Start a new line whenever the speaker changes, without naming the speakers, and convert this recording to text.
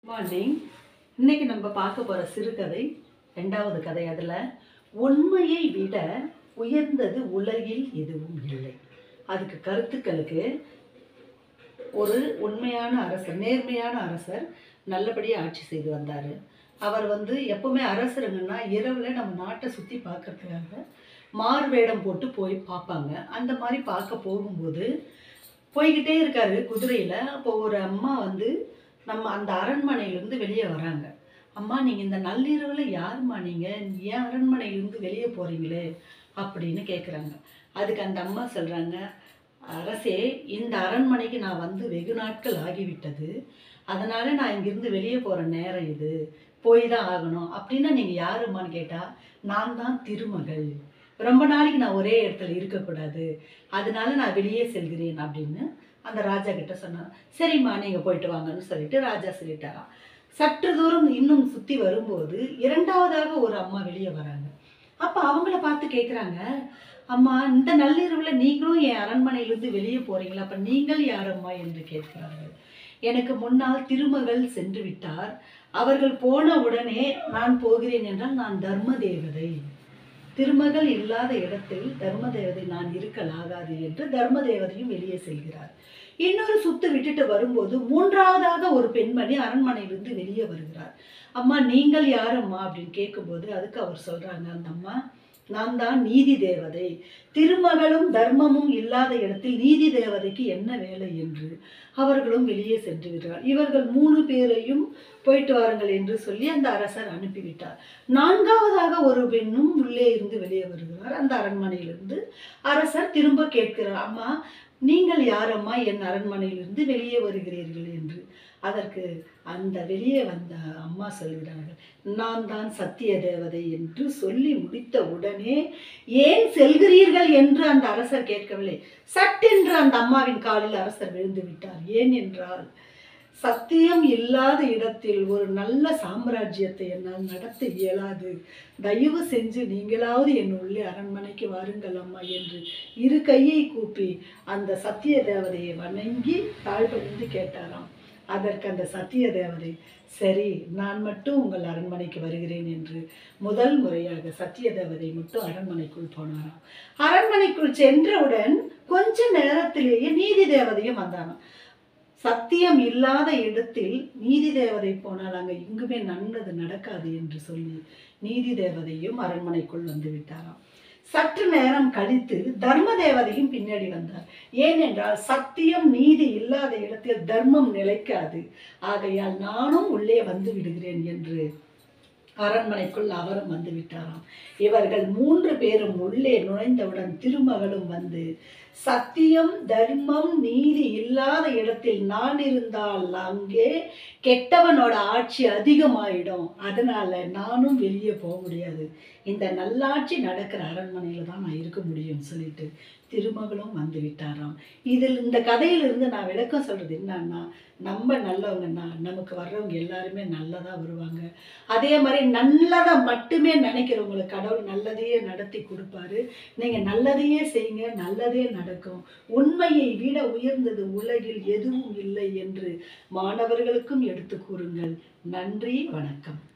morning இன்னைக்கு நம்ம பார்க்க போகிற சிறுகதை ரெண்டாவது கதை அதில் உண்மையை விட உயர்ந்தது உலகில் எதுவும் இல்லை அதுக்கு கருத்துக்களுக்கு ஒரு உண்மையான அரசர் நேர்மையான அரசர் நல்லபடியாக ஆட்சி செய்து வந்தார் அவர் வந்து எப்பவுமே அரசருங்கன்னா இரவில் நம்ம நாட்டை சுற்றி பார்க்கறதுக்காக மாறு வேடம் போட்டு போய் பார்ப்பாங்க அந்த மாதிரி பார்க்க போகும்போது போய்கிட்டே இருக்காரு குதிரையில் அப்போ ஒரு அம்மா வந்து நம்ம அந்த அரண்மனையிலேருந்து வெளியே வராங்க அம்மா நீங்கள் இந்த நள்ளிரவில் யாரும்மா நீங்கள் ஏன் அரண்மனையிலேருந்து வெளியே போகிறீங்களே அப்படின்னு கேட்குறாங்க அதுக்கு அந்த அம்மா சொல்கிறாங்க அரசே இந்த அரண்மனைக்கு நான் வந்து வெகு நாட்கள் ஆகிவிட்டது அதனால் நான் இங்கேருந்து வெளியே போகிற நேரம் இது போய் தான் ஆகணும் அப்படின்னா நீங்கள் யாரும்மான்னு கேட்டால் நான் தான் திருமகள் ரொம்ப நாளைக்கு நான் ஒரே இடத்துல இருக்கக்கூடாது அதனால நான் வெளியே செல்கிறேன் அப்படின்னு அந்த ராஜா கிட்ட சொன்னார் சரிம்மா நீங்கள் போயிட்டு வாங்கன்னு சொல்லிட்டு ராஜா சொல்லிட்டாராம் சற்று தூரம் இன்னும் சுற்றி வரும்போது இரண்டாவதாக ஒரு அம்மா வெளியே வராங்க அப்போ அவங்கள பார்த்து கேட்குறாங்க அம்மா இந்த நள்ளிரவில் நீங்களும் என் அரண்மனையிலிருந்து வெளியே போறீங்களா அப்போ நீங்கள் யாரம்மா என்று கேட்கிறார்கள் எனக்கு முன்னால் திருமகள் சென்று விட்டார் அவர்கள் போன உடனே நான் போகிறேன் என்றால் நான் தர்ம தேவதை திருமகள் இல்லாத இடத்தில் தர்ம தேவதை நான் இருக்கலாகாது என்று தர்ம தேவதையும் வெளியே செல்கிறார் இன்னொரு சுத்து விட்டுட்டு வரும்போது மூன்றாவதாக ஒரு பெண்மணி அரண்மனையிலிருந்து வெளியே வருகிறார் அம்மா நீங்கள் யாரம்மா அப்படின்னு கேட்கும்போது அதுக்கு அவர் சொல்றாங்க அந்த அம்மா நான் தான் நீதி தேவதை திருமகளும் தர்மமும் இல்லாத இடத்தில் நீதி தேவதைக்கு என்ன வேலை என்று அவர்களும் வெளியே சென்று விடுறார் இவர்கள் மூணு பேரையும் போயிட்டு வாருங்கள் என்று சொல்லி அந்த அரசர் அனுப்பிவிட்டார் நான்காவதாக ஒரு பெண்ணும் உள்ளே இருந்து வெளியே வருகிறார் அந்த அரண்மனையிலிருந்து அரசர் திரும்ப கேட்கிறார் அம்மா நீங்கள் யாரம்மா என் அரண்மனையிலிருந்து வெளியே வருகிறீர்கள் என்று அதற்கு அந்த வெளியே வந்த அம்மா சொல்கிறார்கள் நான் தான் சத்திய தேவதை என்று சொல்லி முடித்த உடனே ஏன் செல்கிறீர்கள் என்று அந்த அரசர் கேட்கவில்லை சட்டென்று அந்த அம்மாவின் காலில் அரசர் விழுந்து விட்டார் ஏன் என்றால் சத்தியம் இல்லாத இடத்தில் ஒரு நல்ல சாம்ராஜ்யத்தை என்னால் நடத்த இயலாது தயவு செஞ்சு நீங்களாவது என் உள்ளே அரண்மனைக்கு வாருங்கள் அம்மா என்று இரு கையை கூப்பி அந்த சத்திய தேவதையை வணங்கி தாழ்பணிந்து கேட்டாராம் அதற்கு அந்த சத்திய தேவதை சரி நான் மட்டும் உங்கள் அரண்மனைக்கு வருகிறேன் என்று முதல் முறையாக சத்திய தேவதை மட்டும் அரண்மனைக்குள் போனாராம் அரண்மனைக்குள் சென்றவுடன் கொஞ்ச நேரத்திலேயே நீதி தேவதையும் வந்தானாம் சத்தியம் இல்லாத இடத்தில் நீதி தேவதை போனால் அங்கே எங்குமே நன்னது நடக்காது என்று சொல்லி நீதி தேவதையும் அரண்மனைக்குள் வந்து விட்டாராம் சற்று நேரம் கழித்து தர்ம தேவதையும் பின்னாடி வந்தார் ஏனென்றால் சத்தியம் நீதி இல்லாத இடத்தில் தர்மம் நிலைக்காது ஆகையால் நானும் உள்ளே வந்து விடுகிறேன் என்று அரண்மனைக்குள் அவரும் வந்து விட்டாராம் இவர்கள் மூன்று பேரும் உள்ளே நுழைந்தவுடன் திருமகளும் வந்து சத்தியம் தர்மம் நீதி இல்லாத இடத்தில் நான் இருந்தால் அங்கே கெட்டவனோட ஆட்சி அதிகமாயிடும் அதனால நானும் வெளியே போக முடியாது இந்த நல்லாட்சி நடக்கிற அரண்மனையில தான் நான் இருக்க முடியும்னு சொல்லிட்டு திருமகளும் வந்து விட்டாராம் இதில் இந்த கதையிலிருந்து நான் விளக்கம் சொல்றது என்னன்னா நம்ம நல்லவங்கன்னா நமக்கு வர்றவங்க எல்லாருமே நல்லதா வருவாங்க அதே மாதிரி நல்லதை மட்டுமே நினைக்கிறவங்களுக்கு கடவுள் நல்லதையே நடத்தி கொடுப்பாரு நீங்க நல்லதையே செய்யுங்க நல்லதே நடக்கும் உண்மையை விட உயர்ந்தது உலகில் எதுவும் இல்லை என்று மாணவர்களுக்கும் எடுத்து கூறுங்கள் நன்றி வணக்கம்